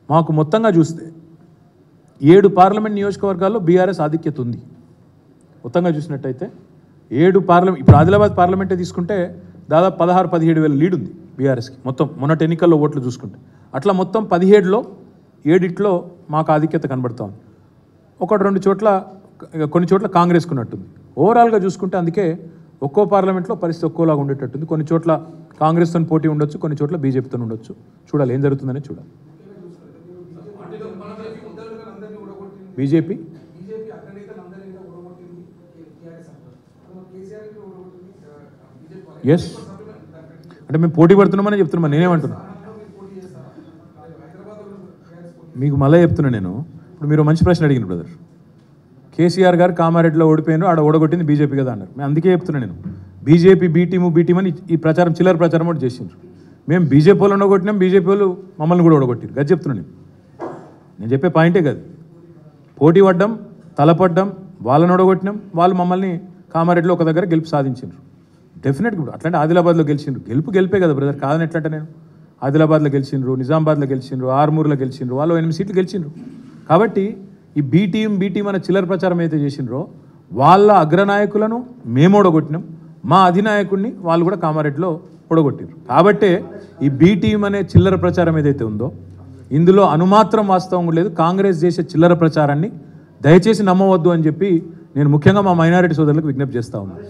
మాకు మొత్తంగా చూస్తే ఏడు పార్లమెంట్ నియోజకవర్గాల్లో బీఆర్ఎస్ ఆధిక్యత ఉంది మొత్తంగా చూసినట్టయితే ఏడు పార్లమెంట్ ఇప్పుడు ఆదిలాబాద్ పార్లమెంటే తీసుకుంటే దాదాపు పదహారు పదిహేడు వేల లీడ్ ఉంది బీఆర్ఎస్కి మొత్తం మొన్నటి ఎన్నికల్లో ఓట్లు చూసుకుంటే అట్లా మొత్తం పదిహేడులో ఏడిట్లో మాకు ఆధిక్యత కనబడతా ఉంది ఒకటి రెండు చోట్ల ఇక కొన్ని చోట్ల కాంగ్రెస్కు ఉన్నట్టుంది ఓవరాల్గా చూసుకుంటే అందుకే ఒక్కో పార్లమెంట్లో పరిస్థితి ఒక్కోలాగా ఉండేటట్టుంది కొన్ని చోట్ల కాంగ్రెస్తో పోటీ ఉండొచ్చు కొన్ని చోట్ల బీజేపీతో ఉండొచ్చు చూడాలి ఏం జరుగుతుందని చూడాలి బీజేపీ బీజేపీ అగ్రనేతలందరినీ కూడా ఓడగొట్టింది టీఆర్ఎస్ అంటారు మరి కేసీఆర్ కి ఓడగొట్టింది బీజేపీ ఎస్ అంటే మేము పోటీ పడుతున్నామని చెప్తున్నాం నేనేమంటున్నా మీకు మళ్ళీ చెప్తున్నా నేను ఇప్పుడు మీరు మంచి ప్రశ్న అడిగిన బ్రదర్ కేసీఆర్ గారు కామారెడ్డిలో ఓడిపోయినారు ఆడ ఓడగొట్టింది బీజేపీ కదా అన్నారు మేము అందుకే చెప్తున్నా నేను BJP B team B team అని ఈ ప్రచారం చిల్లర ప్రచారం కూడా చేసిండ్రు మేము బీజేపీ వాళ్ళు ఓడగొట్టినాం బీజేపీ వాళ్ళు మమ్మల్ని కూడా ఓడగొట్టారు అది చెప్తున్నా నేను నేను చెప్పే పాయింటే కదా పోటీ పడ్డం తలపడ్డం వాళ్ళని ఓడగొట్టినాం వాళ్ళు మమ్మల్ని కామారెడ్డిలో ఒక దగ్గర గెలుపు సాధించారు డెఫినెట్గా ఇప్పుడు అట్లాంటి ఆదిలాబాద్లో గెలిచిండ్రు గెలుపు గెలిపే కదా బ్రదర్ కాదని ఎట్లంటే నేను ఆదిలాబాద్లో గెలిచిండ్రు నిజామాబాద్లో గెలిచిండ్రు ఆర్మూర్లో గెలిచిండ్రు వాళ్ళు ఎనిమిది సీట్లు గెలిచిండ్రు కాబట్టి ఈ బీ టీం బీ టీం అనే చిల్లర ప్రచారం అయితే చేసిండ్రో వాళ్ళ అగ్రనాయకులను మేము ఓడగొట్టినాం మా అధినాయకుడిని వాళ్ళు కూడా కామారెడ్డిలో ఓడగొట్టారు కాబట్టే ఈ బీ టీం అనే చిల్లర ప్రచారం ఏదైతే ఉందో ఇందులో అనుమాత్రం వాస్తవం లేదు కాంగ్రెస్ చేసే చిల్లర ప్రచారాన్ని దయచేసి నమ్మవద్దు అని చెప్పి నేను ముఖ్యంగా మా మైనారిటీ సోదరులకు విజ్ఞప్తి చేస్తా ఉన్నాను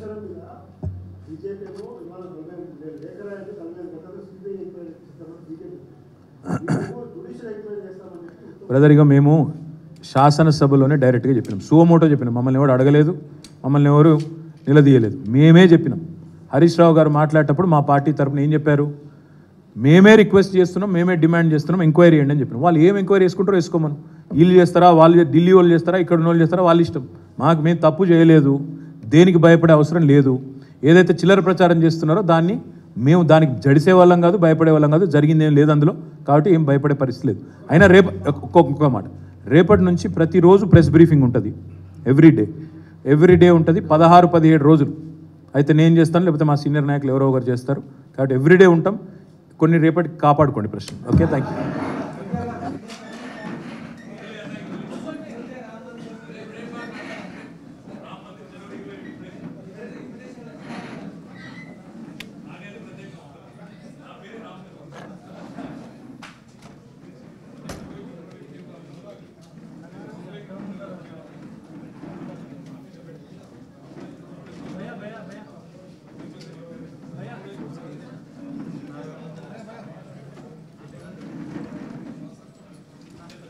బ్రదర్ ఇక మేము శాసనసభలోనే డైరెక్ట్గా చెప్పినాం సువమోటో చెప్పినాం మమ్మల్ని ఎవరు అడగలేదు మమ్మల్ని ఎవరు నిలదీయలేదు మేమే చెప్పినాం హరీష్ రావు గారు మాట్లాడేటప్పుడు మా పార్టీ తరపున ఏం చెప్పారు మేమే రిక్వెస్ట్ చేస్తున్నాం మేమే డిమాండ్ చేస్తున్నాం ఎంక్వైరీ చేయండి అని చెప్పినాం వాళ్ళు ఏం ఎంక్వైరీ చేసుకుంటారో వేసుకోమను వీళ్ళు చేస్తారా వాళ్ళు చే- ఢిల్లీ వాళ్ళు చేస్తారా ఇక్కడ ఉన్న వాళ్ళు చేస్తారా వాళ్ళ ఇష్టం మాకు మేము తప్పు చేయలేదు దేనికి భయపడే అవసరం లేదు ఏదైతే చిల్లర ప్రచారం చేస్తున్నారో దాన్ని మేము దానికి జడిసే వాళ్ళం కాదు భయపడే వాళ్ళం కాదు జరిగింది ఏం లేదు అందులో కాబట్టి ఏం భయపడే పరిస్థితి లేదు అయినా రేపు ఒక్కొక్క ఒక్కొక్క మాట రేపటి నుంచి ప్రతిరోజు ప్రెస్ బ్రీఫింగ్ ఉంటుంది ఎవ్రీ డే ఎవ్రీ డే ఉంటుంది పదహారు పదిహేడు రోజులు అయితే నేను చేస్తాను లేకపోతే మా సీనియర్ నాయకులు ఎవరో ఒకరు చేస్తారు కాబట్టి ఎవ్రీడే ఉంటాం కొన్ని రేపటికి కాపాడుకోండి ప్రశ్న ఓకే థ్యాంక్ యూ